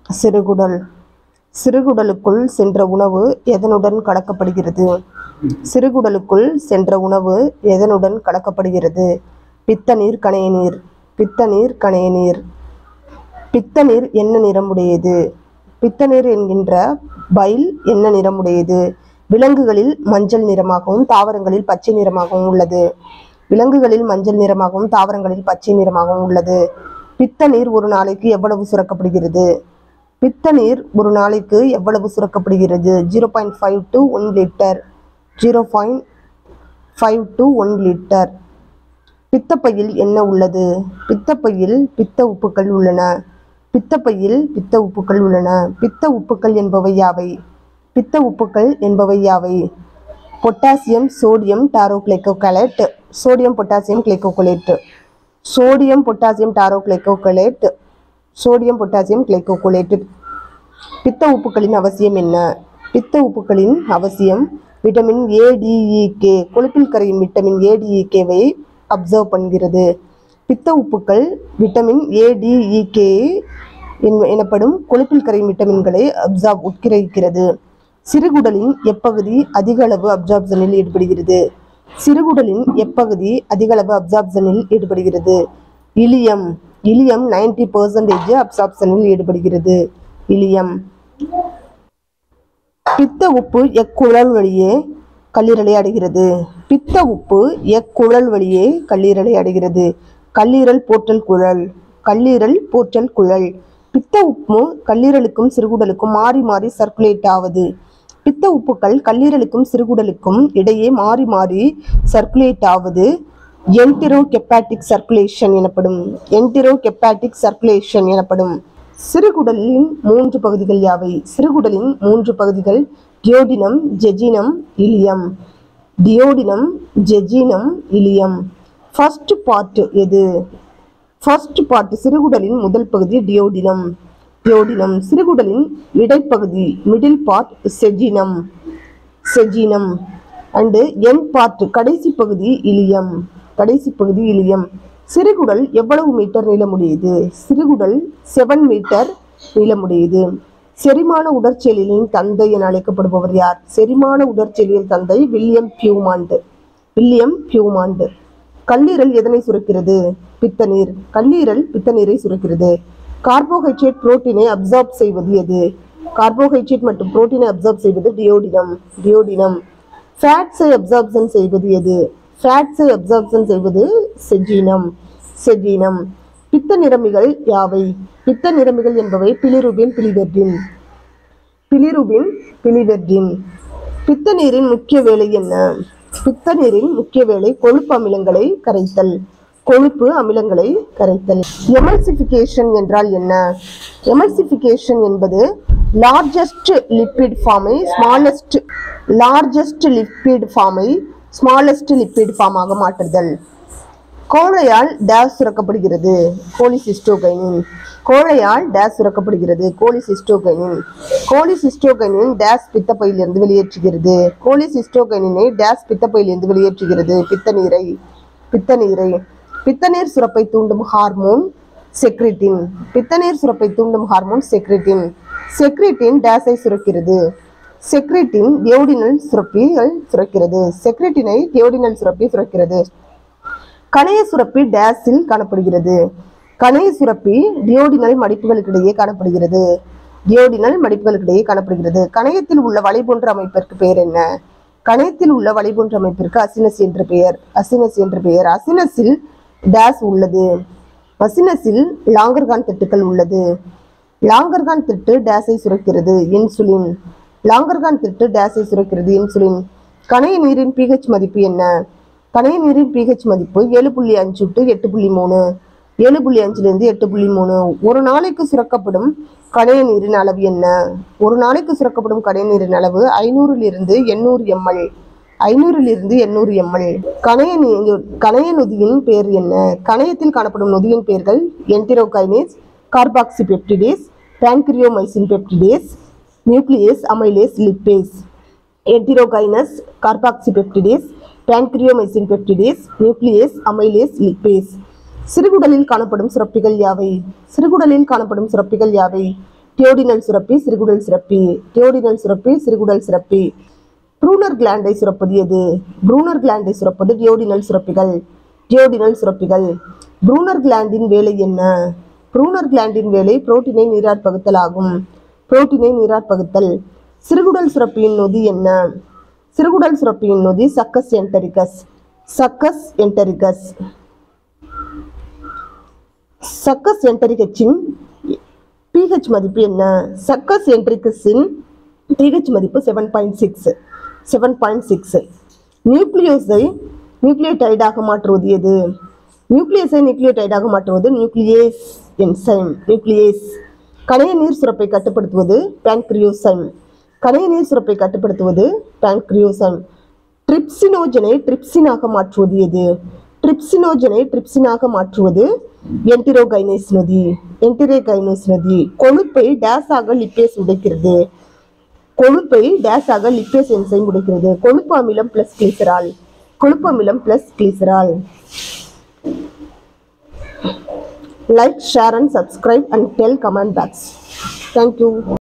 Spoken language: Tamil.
சிறுகுடல் சிறுகுடலுக்குள் சென்ற உணவு எதனுடன் கலக்கப்படுகிறது சிறுகுடலுக்குள் சென்ற உணவு எதனுடன் கலக்கப்படுகிறது பித்தநீர் கணையநீர் பித்தநீர் கணையநீர் பித்தநீர் என்ன நிறமுடையது பித்தநீர் என்கின்ற பைல் என்ன நிறமுடையது விலங்குகளில் மஞ்சள் நிறமாகவும் தாவரங்களில் பச்சை நிறமாகவும் உள்ளது விலங்குகளில் மஞ்சள் நிறமாகவும் தாவரங்களில் பச்சை நிறமாகவும் உள்ளது பித்தநீர் ஒரு நாளைக்கு எவ்வளவு சுரக்கப்படுகிறது பித்தநீர் ஒரு நாளைக்கு எவ்வளவு சுரக்கப்படுகிறது zero point five to one litre zero point five to one litre பித்தப்பையில் என்ன உள்ளது பித்தப்பையில் பித்த உப்புக்கள் உள்ளன பித்தப்பையில் பித்த உப்புக்கள் உள்ளன பித்த உப்புக்கள் என்பவை யாவை பித்த உப்புக்கள் என்பவை யாவை potassium sodium taurocholate sodium potassium glycocholate sodium potassium taurocholate sodium potassium glycocholate பித்த உப்புக்களின் அவசியம் என்ன பித்த உப்புக்களின் அவசியம் விட்டமின் ஏடிஇகே கொழுப்பில் கரையும் விட்டமின் ஏடிஇகேவை அப்சர்வ் பண்ணுகிறது பித்த உப்புக்கள் விட்டமின் ஏடிஇகே எனப்படும் கொழுப்பில் கரையும் விட்டமின்களை அப்சார்ப் உட்கிரகிக்கிறது சிறுகுடலின் எப்பகுதி அதிக அளவு அப்சார்ப்ஷனில் ஈடுபடுகிறது சிறுகுடலின் எப்பகுதி அதிக அளவு அப்சார்ப்ஷனில் ஈடுபடுகிறது இலியம் இலியம் நைன்டி பர்சன்டேஜ் அப்சார்ப்ஷனில் ஈடுபடுகிறது இலியம் பித்த உப்பு எக்குழல் வழியே கல்லீரலை அடைகிறது பித்த உப்பு எக்குழல் வழியே கல்லீரலை அடைகிறது கல்லீரல் போற்றல் குழல் கல்லீரல் போற்றல் குழல் பித்த உப்பு கல்லீரலுக்கும் சிறுகுடலுக்கும் மாறி மாறி சர்க்குலேட் ஆவது பித்த உப்புக்கள் கல்லீரலுக்கும் சிறுகுடலுக்கும் இடையே மாறி மாறி சர்க்குலேட் ஆவது என்டிரோ கெப்பாட்டிக் சர்க்குலேஷன் எனப்படும் என்டிரோ கெப்பாட்டிக் சர்க்குலேஷன் எனப்படும் சிறுகுடலின் மூன்று பகுதிகள் யாவை சிறுகுடலின் மூன்று பகுதிகள் duodenum jejunum ileum duodenum jejunum ileum first part எது ஃபர்ஸ்ட் பார்ட் சிறுகுடலின் முதல் பகுதி டியோடினம் டியோடினம் சிறுகுடலின் இடைப்பகுதி middle part jejunum jejunum and end part கடைசி பகுதி இலியம் கடைசி பகுதி இலியம் சிறுகுடல் எவ்வளவு மீட்டர் நீளமுடையது சிறுகுடல் செவன் மீட்டர் நீளமுடையது செரிமான உடற்செயலின் தந்தை என அழைக்கப்படுபவர் யார் செரிமான உடற்செயலின் தந்தை வில்லியம் பியூமாண்ட் வில்லியம் பியூமாண்ட் கல்லீரல் எதனை சுரக்கிறது பித்தநீர் கல்லீரல் பித்தநீரை சுரக்கிறது கார்போஹைட்ரேட் புரோட்டீனை அப்சார்ப் செய்வது எது கார்போஹைட்ரேட் மற்றும் புரோட்டீனை அப்சார்ப் செய்வது டியோடினம் டியோடினம் ஃபேட்ஸை அப்சார்ப்ஷன் செய்வது எது ஃபேட்ஸை அப்சார்ப்ஷன் செய்வது செஜீனம் செஜீனம் பித்த நிறமிகள் யாவை பித்த நிறமிகள் என்பவை பிலிருபின் பிலிவெர்டின் பிலிருபின் பிலிவெர்டின் பித்த நீரின் முக்கிய வேலை என்ன பித்த நீரின் முக்கிய வேலை கொழுப்பு அமிலங்களை கரைத்தல் கொழுப்பு அமிலங்களை கரைத்தல் எமல்சிஃபிகேஷன் என்றால் என்ன எமல்சிஃபிகேஷன் என்பது லார்ஜஸ்ட் லிப்பிட் ஃபார்மை ஸ்மாலஸ்ட் லார்ஜஸ்ட் லிப்பிட் ஃபார்மை ஸ்மாலஸ்ட் லிப்பிட் ஃபார்மாக மாற்றுதல் கோழையால் டேஸ் சுரக்கப்படுகிறது கோலிசிஸ்டோகைனின் கோழையால் டேஸ் சுரக்கப்படுகிறது கோலிசிஸ்டோகைனின் கோலிசிஸ்டோகைனின் டேஸ் பித்தப்பையிலிருந்து வெளியேற்றுகிறது கோலிசிஸ்டோகைனினை டேஸ் பித்தப்பையிலிருந்து வெளியேற்றுகிறது பித்த நீரை பித்த நீரை பித்தநீர் சுரப்பை தூண்டும் ஹார்மோன் செக்ரிட்டின் பித்தநீர் சுரப்பை தூண்டும் ஹார்மோன் செக்ரிட்டின் செக்ரிட்டின் டேஸை சுரக்கிறது செக்ரிட்டின் டியோடினல் சுரப்பிகள் சுரக்கிறது செக்ரிட்டினை டியோடினல் சுரப்பி சுரக்கிறது கணைய சுரப்பி டேஸில் காணப்படுகிறது கணைய சுரப்பி டியோடினல் மடிப்புகளுக்கிடையே காணப்படுகிறது டியோடினல் மடிப்புகளுக்கிடையே காணப்படுகிறது கணையத்தில் உள்ள வலை போன்ற அமைப்பிற்கு பெயர் என்ன கணையத்தில் உள்ள வலை போன்ற அமைப்பிற்கு அசினஸ் என்று பெயர் அசினஸ் என்று பெயர் அசினஸில் டேஸ் உள்ளது அசினஸில் லாங்கர்கான் திட்டுக்கள் உள்ளது லாங்கர்கான் திட்டு டேஸை சுரக்கிறது இன்சுலின் லாங்கர்கான் திட்டு டேஸை சுரக்கிறது இன்சுலின் கணைய நீரின் பிஹெச் மதிப்பு என்ன கணைய நீரின் பிஹெச் மதிப்பு ஏழு புள்ளி அஞ்சு டு எட்டு புள்ளி மூணு ஏழு புள்ளி அஞ்சுலேருந்து எட்டு புள்ளி மூணு ஒரு நாளைக்கு சுரக்கப்படும் கணைய நீரின் அளவு என்ன ஒரு நாளைக்கு சுரக்கப்படும் கணைய நீரின் அளவு ஐநூறிலிருந்து எண்ணூறு எம்எல் ஐநூறிலிருந்து எண்ணூறு எம்எல் கணைய நீ- கணைய நொதியின் பெயர் என்ன கணையத்தில் காணப்படும் நொதியின் பெயர்கள் enterokinase carboxypeptidase pancreozymin peptidase nuclease amylase lipase enterokinase carboxypeptidase pancreozymin peptidase nuclease amylase lipase சிறுகுடலில் காணப்படும் சுரப்பிகள் யாவை சிறுகுடலில் காணப்படும் சுரப்பிகள் யாவை தியோடினல் சுரப்பி சிறுகுடல் சுரப்பி தியோடினல் சுரப்பி சிறுகுடல் சுரப்பி ப்ரூனர் கிளாண்டை சுரப்பது எது ப்ரூனர் கிளாண்டை சுரப்பது டியோடினல் சுரப்பிகள் டியோடினல் சுரப்பிகள் ப்ரூனர் கிளாண்டின் வேலை என்ன ப்ரூனர் கிளாண்டின் வேலை புரோட்டீனை நீராற்பகுத்தல் ஆகும் புரோட்டீனை நீராற்பகுத்தல் சிறுகுடல் சுரப்பியின் நொதி என்ன சிறுகுடல் சுரப்பியின் நொதி succus entericus succus entericus succus என்டரிகச்சின் பிஹெச் மதிப்பு என்ன சக்கஸ் என்ட்ரிகஸின் பிஹெச் மதிப்பு seven point six seven point six நியூக்ளியோஸை நியூக்ளியோடைடாக மாற்றுவது எது நியூக்ளியஸை நியூக்ளியோடைடாக மாற்றுவது நியூக்ளியேஸ் என்சைம் நியூக்ளியேஸ் கணைய நீர் சுரப்பை கட்டுப்படுத்துவது பேன்க்ரியோசைம் கணைய நீர் சுரப்பை கட்டுப்படுத்துவது பேன்க்ரியோசைம் ட்ரிப்சினோஜனை ட்ரிப்சினாக மாற்றுவது எது ட்ரிப்சினோஜனை ட்ரிப்சினாக மாற்றுவது என்டிரோகைனேஸ் நொதி என்டிரோகைனேஸ் நொதி கொழுப்பை டேஸாக லிப்பேஸ் உடைக்கிறது கொழுப்பை டேஸாக லிப்பேஸ் என்சைம் உடைக்கிறது கொழுப்பு அமிலம் பிளஸ் கிளிசரால் கொழுப்பு அமிலம் plus glycerol like share and subscribe and tell comment box thank you